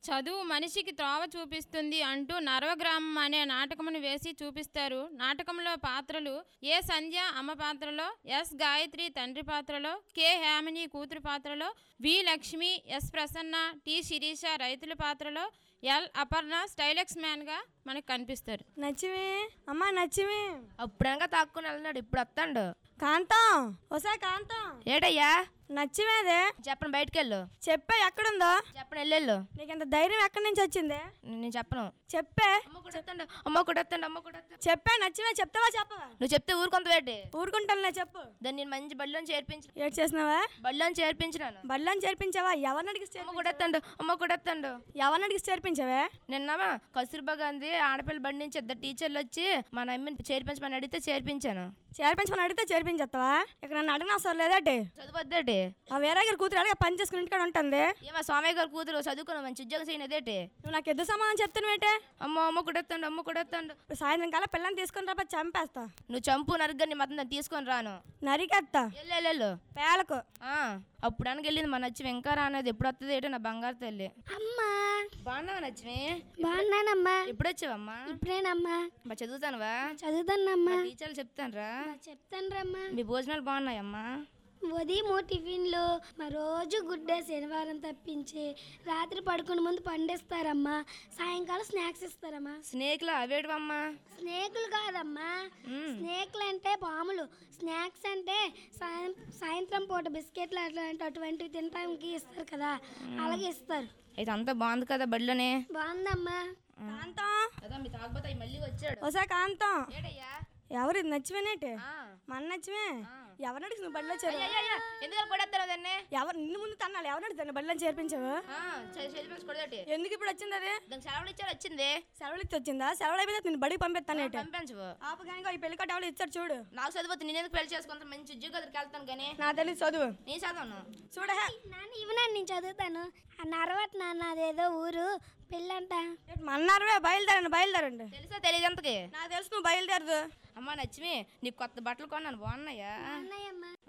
చదువు మనిషికి త్రోవ చూపిస్తుంది అంటూ నర్వగ్రామం అనే నాటకమును వేసి చూపిస్తారు నాటకంలో పాత్రలు ఏ సంధ్య అమ్మ పాత్రలో ఎస్ గాయత్రి తండ్రి పాత్రలో కె హేమని కూతురు పాత్రలో V Lakshmi S Prasanna T Shirisha రైతుల పాత్రలో ఎల్ అపర్ణ స్టైలెక్స్ మ్యాన్గా మనకు కనిపిస్తారు నచ్చిమి అమ్మా నచ్చిమి అప్పుడనక తాక్కుని వెళ్ళినాడు ఇప్పుడు వస్తాడు కాంతం ఒకసారి కాంతం ఏటయ్యా నచ్చిమేదే చెప్పను బయటికి వెళ్ళు చెప్పే ఎక్కడుందో చెప్పను వెళ్ళు నీకు ఇంత ధైర్యం ఎక్కడి నుంచి వచ్చింది నేను చెప్పను చెప్పే అమ్మ కూడా వస్తాడు అమ్మ కూడా వస్తాడు అమ్మ కూడా వస్తాడు చెప్పే నచ్చిమే చెప్తావా చెప్పవా నువ్వు చెప్తే ఊరుకొంత వేటి ఊరుకుంటానులే చెప్పు దాన్ని నేను మంచి బడిలో చేర్పించిన ఏడు చేసినావా బడిలో చేర్పించినాను బళ్ళని చేర్పించావా ఎవరిని అడిగి అమ్మ కూడా వస్తాడు అమ్మ కూడా వస్తాడు ఎవరిని అడిగి చేర్పించావే నిన్నమా కస్తూర్బా గాంధీ ఆడపిల్ల బడి నుంచి ఇద్దరు టీచర్లు వచ్చి మన అమ్మని చేర్పించమని అడిగితే చేర్పించాను చేర్పించమని అడిగితే చేర్పించేస్తావా ఇక్కడ నన్ను అడిగిన అవసరం లేదటి చదువుద్దేటి ఆ వేరే గారి కూతురు అడిగి పని చేసుకుని ఇంటికాడ ఉంటుంది ఏమా స్వామి గారు కూతురు చదువుకున్న మంచి ఉద్యోగం చేయనదేటి నువ్వు నాకు ఎద్దు సమాధానం చెప్తాను ఏంటే అమ్మ అమ్మ కొడతాడు అమ్మ కొడతాడు ఇప్పుడు సాయంత్రం కల్లా పిల్లని తీసుకుని రాబో చంపేస్తా నువ్వు చంపు నరగని మొత్తం దాన్ని తీసుకొని రాను నరికేస్తా వెళ్ళు పేలకు ఆ, అప్పుడు అనకి వెళ్ళింది మా నచ్చి ఇంకా రానేది ఎప్పుడు వస్తుంది ఏంటో నా బంగారు తల్లి అమ్మా బాగున్నావా నచ్చిమి బాగున్నానమ్మా ఎప్పుడు వచ్చావమ్మా ఇప్పుడేనమ్మా బా చదువుతానువా చదువుతానమ్మా టీచర్లు చెప్తాను రా చెప్తాను రమ్మా మీ భోజనాలు బాగున్నాయమ్మా ఉదయం టిఫిన్లు మా రోజు గుడ్డే శనివారం తప్పించి రాత్రి పడుకునే ముందు పండిస్తారమ్మా సాయంకాలం స్నాక్స్ ఇస్తారమ్మా స్నేక్లు అవేటివమ్మా స్నేకులు కాదమ్మా స్నేకులు అంటే పాములు స్నాక్స్ అంటే సాయం సాయంత్రం పూట బిస్కెట్లు అట్లాంటి అటువంటివి తినడానికి ఇస్తారు కదా అలాగే ఇస్తారు అయితే అంతా బాగుంది కదా బడిలోనే బాగుందమ్మా కాంతం కదా మీ తాగబోతాయి మళ్ళీ వచ్చాడు ఒకసారి కాంతం ఏడయ్యా ఎవరు ఇది నచ్చిమేనేటి ఆ. మన నచ్చిమే ఎవరిని అడిగి నువ్వు బడిలో చేరు అయ్యయ్య, ఎందుకు కొడతారు దాన్ని ఎవరు నిన్ను ముందు తన్నాలి ఎవరిని అడిగి బడిలో చేర్పించావు ఆ, చ- చదివించి కొడదటి ఎందుకు ఇప్పుడు వచ్చింది అది దానికి సెలవులు ఇచ్చారు వచ్చింది సెలవులు ఇచ్చి వచ్చిందా సెలవులు అయిపోతే నేను బడికి పంపిస్తాను ఏంటి పంపించవు ఆపు కానీ ఈ పెళ్లి కట్ట ఎవరు ఇచ్చారు చూడు నాకు చదిపోతే నేను ఎందుకు పెళ్లి చేసుకుంటా మంచి ఉద్యోగం దగ్గరికి వెళ్తాను కానీ నా తెలియదు చదువు నేను చదవను చూడే నాన్న ఇవ్వనండి నేను చదువుతాను ఆ నరవట్ నాన్న అదేదో ఊరు పెళ్ళంట మన్నారువే బయలుదేరండి బయలుదేరండి తెలుసా తెలియదు ఎంతకి నాకు తెలుసు నువ్వు బయలుదేరదు అమ్మ నచ్చిమి నీకు కొత్త బట్టలు కొన్నాను బాగున్నాయా అన్నయ్యమ్మ